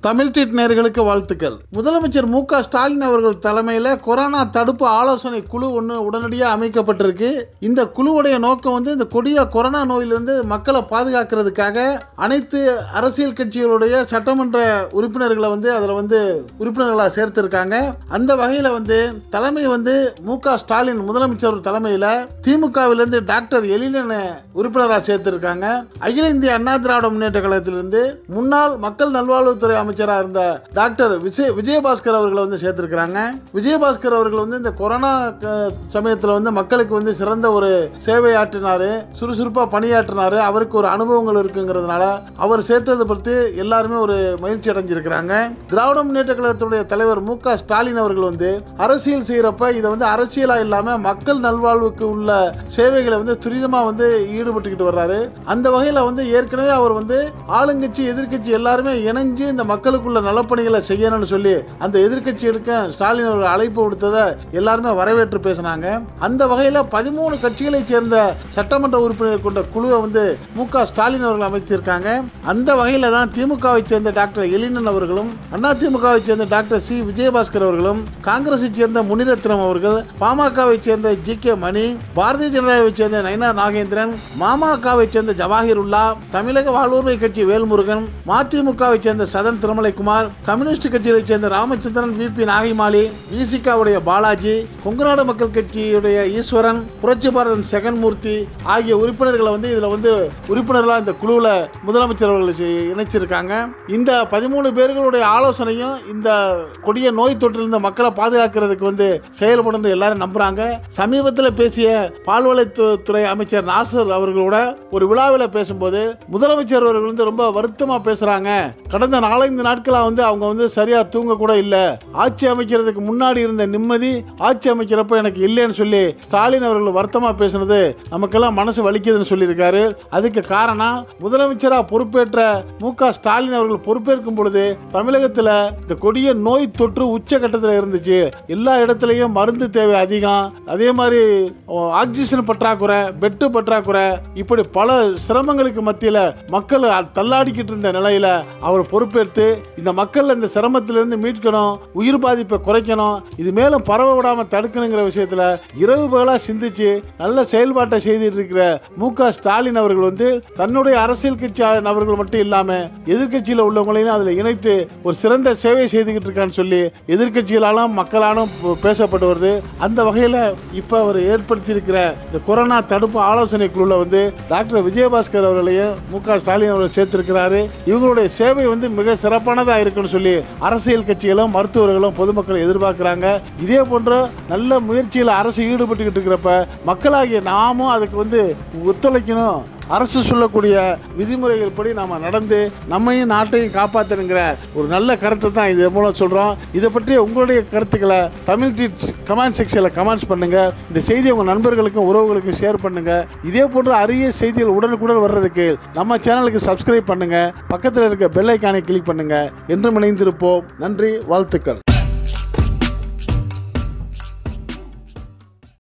Tamil treat நேயர்களுக்கு வாழ்த்துக்கள் முதலமைச்சர் மு க ஸ்டாலின் அவர்கள் தலைமையில் கொரோனா தடுப்பு ஆலோசனை குழு ஒன்று உடனடியாக அமைக்கப்பட்டிருக்கு இந்த குழுவுடைய நோக்கம் வந்து இந்த கொடிய கொரோனா நோயிலிருந்து மக்களை பாதுகாக்கிறதுக்காக அனைத்து அரசியல் கட்சிகளுடைய சட்டமன்ற உறுப்பினர்களை வந்து அதில் வந்து உறுப்பினர்களாக சேர்த்திருக்காங்க அந்த வகையில் வந்து தலைமை வந்து மு க ஸ்டாலின் முதலமைச்சர் தலைமையில் திமுகவிலிருந்து டாக்டர் எழிலன் உறுப்பினராக சேர்த்திருக்காங்க அகில இந்திய அண்ணா திராவிட முன்னேற்ற கழகத்திலிருந்து முன்னாள் மக்கள் நல்வாழ்வுத்துறை அமைச்சராக இருந்த டாக்டர் விஜய் விஜயபாஸ்கர் அவர்களை வந்து சேர்த்திருக்கிறாங்க விஜயபாஸ்கர் அவர்கள் வந்து இந்த கொரோனா சமயத்தில் வந்து மக்களுக்கு வந்து சிறந்த ஒரு சேவை ஆற்றினாரு சுறுசுறுப்பாக பணியாற்றினாரு அவருக்கு ஒரு அனுபவங்கள் இருக்குங்கிறதுனால அவர் சேர்த்ததை பற்றி எல்லாருமே ஒரு மகிழ்ச்சி அடைஞ்சிருக்கிறாங்க திராவிட முன்னேற்ற கழகத்துடைய தலைவர் மு க ஸ்டாலின் அவர்கள் வந்து அரசியல் செய்கிறப்ப இதை வந்து அரசியலாக இல்லாமல் மக்கள் நல்வாழ்வுக்கு உள்ள சேவைகளை வந்து துரிதமாக வந்து ஈடுபட்டுக்கிட்டு வர்றாரு அந்த வகையில் வந்து ஏற்கனவே அவர் வந்து ஆளுங்கட்சி எதிர்க்கட்சி எல்லாருமே இணைஞ்சு இந்த மக்களுக்குள்ள நலப்பணிகளை செய்யணும்னு சொல்லி அந்த எதிர்க்கட்சி எடுக்க ஸ்டாலின் அவர்கள் அழைப்பு விடுத்ததை எல்லாருமே வரவேற்று பேசினாங்க அந்த வகையில் பதிமூணு கட்சிகளைச் சேர்ந்த சட்டமன்ற உறுப்பினர் கொண்ட குழுவை வந்து மு க ஸ்டாலின் அவர்கள் அமைத்திருக்காங்க அந்த வகையில் தான் திமுகவை சேர்ந்த டாக்டர் எலினன் அவர்களும் அண்ணா திமுகவை சேர்ந்த டாக்டர் சி விஜயபாஸ்கர் அவர்களும் காங்கிரஸை சேர்ந்த முனிரத்னம் அவர்கள் பாமகவை சேர்ந்த ஜி கே மணி பாரதிய ஜனதாவை சேர்ந்த நயனா நாகேந்திரன் மாமகவை சேர்ந்த ஜவாஹிருல்லா தமிழக வாழ்வுரிமை கட்சி வேல்முருகன் மதிமுகவை சேர்ந்த சதன் திருமலைக்குமார் கம்யூனிஸ்ட் கட்சியைச் சேர்ந்த ராமச்சந்திரன் வி பி நாகைமாலி விசிகாவுடைய பாலாஜி கொங்குநாடு மக்கள் கட்சியுடைய ஈஸ்வரன் புரட்சி பாரதம் செகன்மூர்த்தி ஆகிய உறுப்பினர்களை வந்து இதுல வந்து உறுப்பினர்களாக இந்த குழுவில் முதலமைச்சர் அவர்கள் செ- இணைச்சிருக்காங்க இந்த பதிமூணு பேர்களுடைய ஆலோசனையும் இந்த கொடிய நோய் தொற்றிலிருந்து மக்களை பாதுகாக்கிறதுக்கு வந்து செயல்படும் எல்லாரும் நம்புறாங்க சமீபத்தில் பேசிய பால்வளைத்துறை அமைச்சர் நாசர் அவர்களோட ஒரு விழாவில் பேசும்போது முதலமைச்சர் அவர்கள் வந்து ரொம்ப வருத்தமா பேசுறாங்க கடந்த நாலஞ்சு நாட்களா வந்து அவங்க வந்து சரியா தூங்க கூட இல்ல ஆட்சி அமைக்கிறதுக்கு முன்னாடி இருந்த நிம்மதி ஆட்சி அமைக்கிறப்ப எனக்கு இல்லைன்னு சொல்லி ஸ்டாலின் அவர்கள் வருத்தமா பேசுனது நமக்கெல்லாம் மனசு வலிக்குதுன்னு சொல்லியிருக்காரு அதுக்கு காரணம் முதலமைச்சரா பொறுப்பேற்ற மு க ஸ்டாலின் அவர்கள் பொறுப்பேற்கும் பொழுது தமிழகத்துல இந்த கொடிய நோய் தொற்று உச்சகட்டத்தில் இருந்துச்சு எல்லா இடத்துலையும் மருந்து தேவை அதிகம் அதே மாதிரி ஓ, ஆக்சிஜன் பற்றாக்குறை பெட்டு பற்றாக்குறை இப்படி பல சிரமங்களுக்கு மத்தியில மக்கள் அ- தள்ளாடிக்கிட்டு இருந்த நிலையில அவர் பொறுப்பேற்று இந்த மக்கள் இந்த சிரமத்திலிருந்து மீட்கணும் உயிர் பாதிப்பை குறைக்கணும் இது மேலும் பரவ விடாம தடுக்கணுங்கிற விஷயத்துல இரவு பகலா சிந்திச்சு நல்ல செயல்பாட்டை செய்துட்டு இருக்கிற மு க ஸ்டாலின் அவர்கள் வந்து தன்னுடைய அரசியல் கட்சி நபர்கள் மட்டும் இல்லாம எதிர்க்கட்சியில உள்ளவங்களையும் அதுல இணைத்து ஒரு சிறந்த சேவை செய்துகிட்டு இருக்கான்னு சொல்லி எதிர்க்கட்சிகளாலும் மக்களாலும் ப- பேசப்பட்டு வருது அந்த வகையில இப்ப அவர் ஏற்படுத்தி இருக்கிற இந்த கொரோனா தடுப்பு ஆலோசனை குழுல வந்து டாக்டர் விஜயபாஸ்கர் அவர்களையும் மு க ஸ்டாலின் அவர்கள் சேர்த்திருக்கிறாரு இவங்களுடைய சேவை வந்து மிக சிறப்பானதா இருக்குன்னு சொல்லி அரசியல் கட்சிகளும் மருத்துவர்களும் பொதுமக்கள் எதிர்பார்க்கிறாங்க இதே போன்ற நல்ல முயற்சியில் அரசு ஈடுபட்டுக்கிட்டு இருக்கிறப்ப மக்களாகிய நாமும் அதுக்கு வந்து ஒத்துழைக்கணும் அரசு சொல்லக்கூடிய விதிமுறைகள் படி நாம நடந்து நம்மையும் நாட்டையும் காப்பாற்றணுங்கிற ஒரு நல்ல கருத்தை தான் இது மூலம் சொல்றோம் இதை பற்றி உங்களுடைய கருத்துக்களை தமிழ் டீச் கமெண்ட் செக்ஷனில் கமெண்ட்ஸ் பண்ணுங்க இந்த செய்தியை உங்க நண்பர்களுக்கும் உறவுகளுக்கும் ஷேர் பண்ணுங்க இதே போன்ற அரிய செய்திகள் உடனுக்குடன் வர்றதுக்கு நம்ம சேனலுக்கு சப்ஸ்கிரைப் பண்ணுங்க பக்கத்தில் இருக்க பெல் ஐக்கானை கிளிக் பண்ணுங்க என்றும் இணைந்திருப்போம் நன்றி வாழ்த்துக்கள்